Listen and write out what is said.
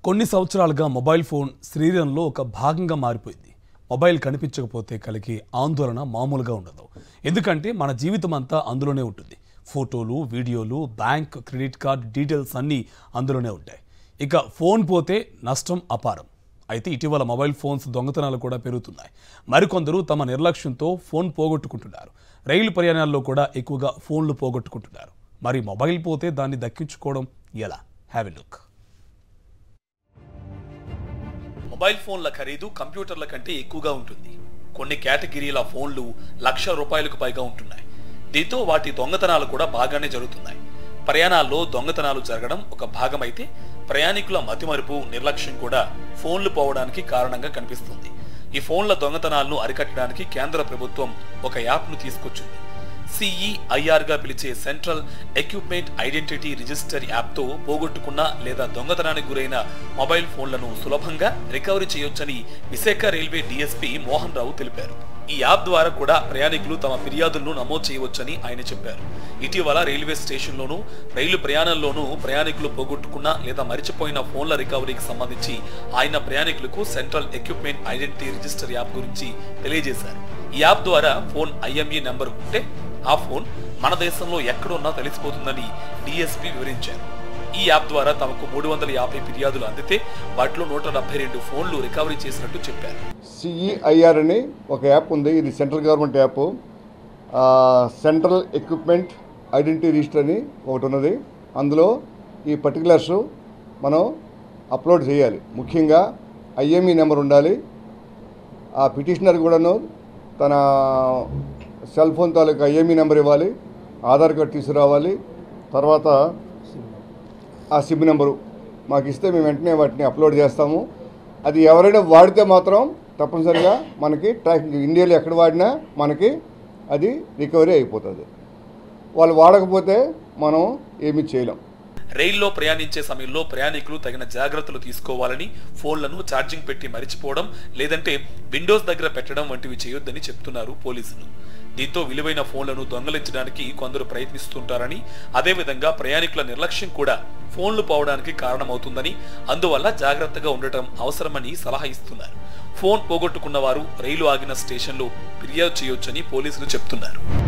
కొన్ని సంవత్సరాలుగా mobile phone శరీరంలో ఒక భాగంగా మారిపోయింది మొబైల్ కనిపించకపోతే కలిగే ఆందోళన మామూలుగా ఉండదు ఎందుకంటే మన జీవితం అంతా అందులోనే ఉంటుంది ఫోటోలు వీడియోలు బ్యాంక్ క్రెడిట్ కార్డ్ డీటెయిల్స్ అన్నీ అందులోనే ఉంటాయి ఇక ఫోన్ పోతే నష్టం అపారం అయితే ఇటీవల మొబైల్ ఫోన్స్ దొంగతనాలు కూడా పెరుగుతున్నాయి మరికొందరు తమ నిర్లక్ష్యంతో ఫోన్ పోగొట్టుకుంటున్నారు రైలు ప్రయాణాల్లో కూడా ఎక్కువగా ఫోన్లు పోగొట్టుకుంటున్నారు మరి మొబైల్ పోతే దాన్ని దక్కించుకోవడం ఎలా హ్యావ్ ఎ లుక్ మొబైల్ ఫోన్ల ఖరీదు కంప్యూటర్ల కంటే ఎక్కువగా ఉంటుంది కొన్ని కేటగిరీల ఫోన్లు లక్ష రూపాయలకు పైగా ఉంటున్నాయి దీంతో వాటి దొంగతనాలు కూడా బాగానే జరుగుతున్నాయి ప్రయాణాల్లో దొంగతనాలు జరగడం ఒక భాగమైతే ప్రయాణికుల మతిమరుపు నిర్లక్ష్యం కూడా ఫోన్లు పోవడానికి కారణంగా కనిపిస్తుంది ఈ ఫోన్ల దొంగతనాలను అరికట్టడానికి కేంద్ర ప్రభుత్వం ఒక యాప్ను తీసుకొచ్చింది సిఈఐఆర్ గా పిలిచే సెంట్రల్ ఎక్విప్మెంట్ ఐడెంటిటీ రిజిస్టర్ యాప్తో పోగొట్టుకున్న లేదా దొంగతనానికి గురైన మొబైల్ ఫోన్లను సులభంగా రికవరీ చేయొచ్చని విశాఖ రైల్వే డీఎస్పీ మోహన్ రావు తెలిపారు ఈ యాప్ ద్వారా కూడా ప్రయాణికులు తమ ఫిర్యాదులను నమోదు చేయవచ్చని ఆయన చెప్పారు ఇటీవల రైల్వే స్టేషన్లోనూ రైలు ప్రయాణంలోనూ ప్రయాణికులు పోగొట్టుకున్న లేదా మరిచిపోయిన ఫోన్ల రికవరీకి సంబంధించి ఆయన ప్రయాణికులకు central equipment identity register app గురించి తెలియజేశారు ఈ యాప్ ద్వారా ఫోన్ ఐఎంఈ నెంబర్ ఉంటే ఆ ఫోన్ మన దేశంలో ఎక్కడున్నా తెలిసిపోతుందని డిఎస్పీ వివరించారు ఈ యాప్ ద్వారా తమకు మూడు వందల యాభై ఫిర్యాదులు అందితే వాటిలో నూట డెబ్బై రెండు ఫోన్లు రికవరీ చేసినట్టు చెప్పారు సిఈఐఆర్ అని ఒక యాప్ ఉంది ఇది సెంట్రల్ గవర్నమెంట్ యాప్ ఆ, సెంట్రల్ ఎక్విప్మెంట్ ఐడెంటిటీ రిజిస్టర్ అని ఒకటి ఉన్నది అందులో ఈ పర్టికులర్స్ మనం అప్లోడ్ చేయాలి ముఖ్యంగా ఐఎంఈ నెంబర్ ఉండాలి ఆ పిటిషనర్ కూడాను తన సెల్ ఫోన్ తాలూకు ఐఎంఈ నెంబర్ ఇవ్వాలి ఆధార్ కార్డు తీసుకురావాలి తర్వాత ఆ సిమ్ నెంబరు మాకు ఇస్తే మేము వెంటనే వాటిని అప్లోడ్ చేస్తాము అది ఎవరైనా వాడితే మాత్రం తప్పనిసరిగా మనకి ట్రాకింగ్ ఇండియాలో ఎక్కడ వాడినా మనకి అది రికవరీ అయిపోతుంది వాళ్ళు వాడకపోతే మనం ఏమీ చేయలేం రైల్లో ప్రయాణించే సమయంలో ప్రయాణికులు తగిన జాగ్రత్తలు తీసుకోవాలని ఫోన్లను ఛార్జింగ్ పెట్టి మరిచిపోవడం లేదంటే విండోస్ దగ్గర పెట్టడం వంటివి చేయొద్దని చెప్తున్నారు పోలీసులు దీంతో విలువైన ఫోన్లను దొంగలించడానికి కొందరు ప్రయత్నిస్తుంటారని అదేవిధంగా ప్రయాణికుల నిర్లక్ష్యం కూడా ఫోన్లు పోవడానికి కారణమవుతుందని అందువల్ల జాగ్రత్తగా ఉండటం అవసరమని సలహా ఇస్తున్నారు ఫోన్ పోగొట్టుకున్న వారు రైలు ఆగిన స్టేషన్లో ఫిర్యాదు చేయొచ్చని పోలీసులు చెప్తున్నారు